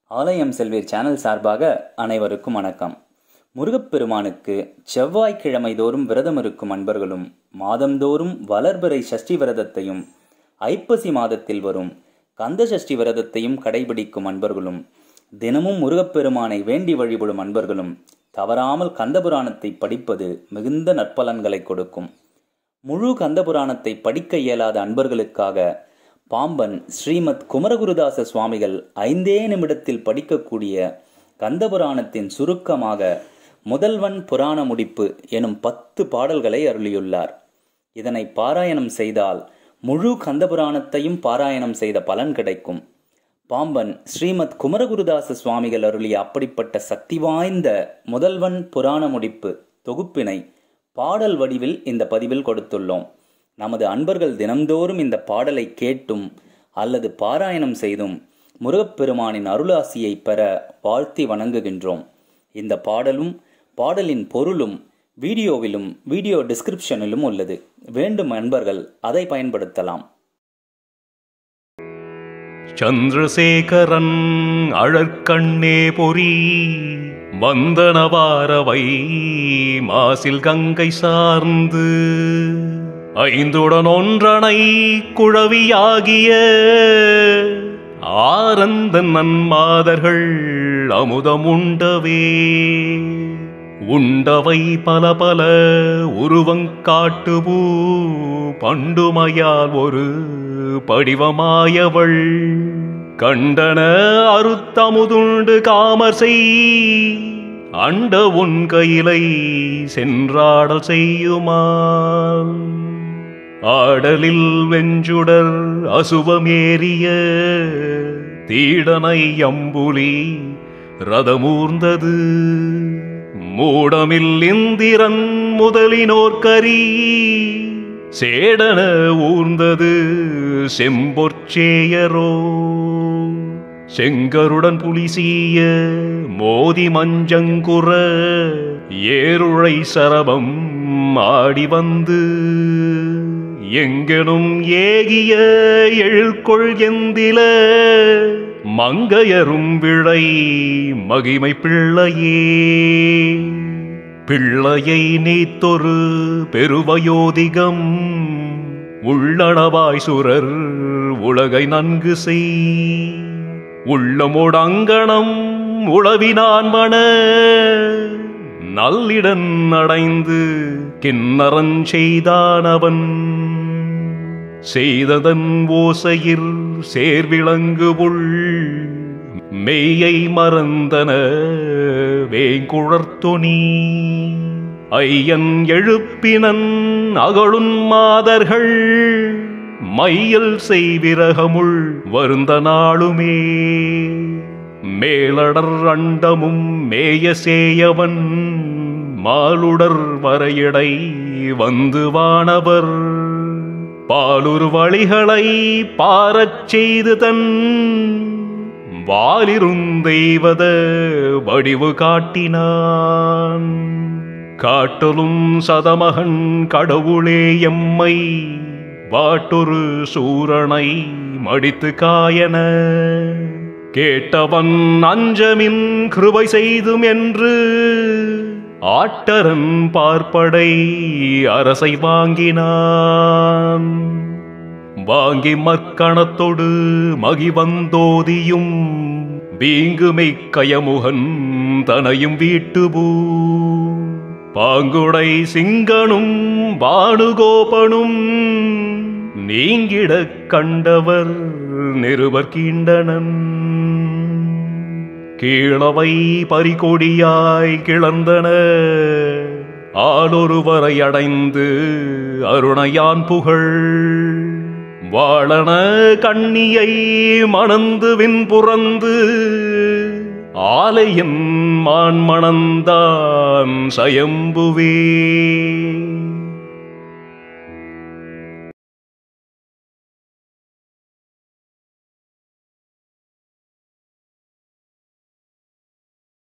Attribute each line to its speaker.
Speaker 1: ஆலயம் செல்வீர் சேனல் சார்பாக அனைவருக்கும் வணக்கம் முருகப்பெருமானுக்கு செவ்வாய்க்கிழமை தோறும் விரதம் இருக்கும் அன்பர்களும் மாதந்தோறும் வளர்பிறை சஷ்டி விரதத்தையும் ஐப்பசி மாதத்தில் வரும் கந்த சஷ்டி விரதத்தையும் கடைபிடிக்கும் அன்பர்களும் தினமும் முருகப்பெருமானை வேண்டி வழிபடும் அன்பர்களும் தவறாமல் கந்தபுராணத்தை படிப்பது மிகுந்த நற்பலன்களை கொடுக்கும் முழு கந்தபுராணத்தை படிக்க இயலாத அன்பர்களுக்காக பாம்பன் ஸ்ரீமத் குமரகுருதாச சுவாமிகள் ஐந்தே நிமிடத்தில் படிக்கக்கூடிய கந்தபுராணத்தின் சுருக்கமாக முதல்வன் புராண முடிப்பு எனும் பத்து பாடல்களை அருளியுள்ளார் இதனை பாராயணம் செய்தால் முழு கந்தபுராணத்தையும் பாராயணம் செய்த பலன் கிடைக்கும் பாம்பன் ஸ்ரீமத் குமரகுருதாச சுவாமிகள் அருளிய அப்படிப்பட்ட சக்தி வாய்ந்த முதல்வன் புராண முடிப்பு தொகுப்பினை பாடல் வடிவில் இந்த பதிவில் கொடுத்துள்ளோம் நமது அன்பர்கள் தினம்தோறும் இந்த பாடலை கேட்டும் அல்லது பாராயணம் செய்தும் முருகப்பெருமானின் அருளாசியை பெற வாழ்த்தி வணங்குகின்றோம் இந்த பாடலும் பாடலின் பொருளும் வீடியோவிலும் வீடியோ டிஸ்கிரிப்ஷனிலும் உள்ளது வேண்டும் அன்பர்கள் அதை பயன்படுத்தலாம்
Speaker 2: சந்திரசேகரன் அழற்கண்ணே பொறி வந்தனவாரவை மாசில் கங்கை சார்ந்து ஐந்துடன் ஒன்றனை குழவியாகிய ஆரந்த நன்மாதர்கள் அமுதமுண்டவே உண்டவை பல பல உருவங்காட்டுபூ பண்டுமையால் ஒரு படிவமாயவள் கண்டன அறுத்தமுதுண்டு காமர் செய் அண்ட உன் கையிலை சென்றாடல் செய்யுமால் ஆடலில் வெஞ்சுடர் அசுவமேறிய தீடனை அம்புலி ரதமூர்ந்தது மூடமில் இந்திரன் முதலினோர்கரி சேடன ஊர்ந்தது செம்பொற்சேயரோ செங்கருடன் புலிசீய மோதி மஞ்சங்குற ஏருழை சரபம் ஆடி வந்து எங்கெனும் ஏகிய எழுக்கொள் எந்தில மங்கையரும் விழை மகிமை பிள்ளையே பிள்ளையை நீத்தொரு பெருவயோதிகம் உள்ளளவாய் சுரர் உலகை நன்கு செய் உள்ளமோடங்கணம் உளவினான் மன நல்லிடன் அடைந்து கிண்ணறன் செய்தான் அவன் செய்ததன் ஓசையில் சேர்விளங்கு உள் மெய்யை மறந்தன வேங்குழற்தொனி ஐயன் எழுப்பினன் அகழுன் மாதர்கள் மையல் செய்விரகமுள் வருந்த நாளுமே மேலடர் அண்டமும் மேய சேயவன் மாலுடர் வரையடை வந்து வானவர் பாலுரு வழிகளை பாரச் செய்து தன் வாலிருந்தெய்வத வடிவு காட்டினான் காட்டலும் சதமகன் கடவுளே எம்மை வாட்டொரு சூரனை மடித்து காயன கேட்டவன் அஞ்சமின் கிருபை செய்தும் என்று ஆட்டரன் பார்ப்படை அரசை வாங்கினான் வாங்கி மற்கணத்தொடு மகிவந்தோதியும் வீங்குமை கயமுகன் தனையும் வீட்டுபூ பாங்குடை சிங்கனும் பானுகோபனும் நீங்கிடக் கண்டவர் நிருபர் கீண்டனன் கீழவை பறிகொடியாய் கிளர்ந்தன ஆளொருவரை அடைந்து அருணையான் புகழ் வாழன கண்ணியை மணந்து வின்புறந்து ஆலையின் மான் மணந்தான் சயம்புவே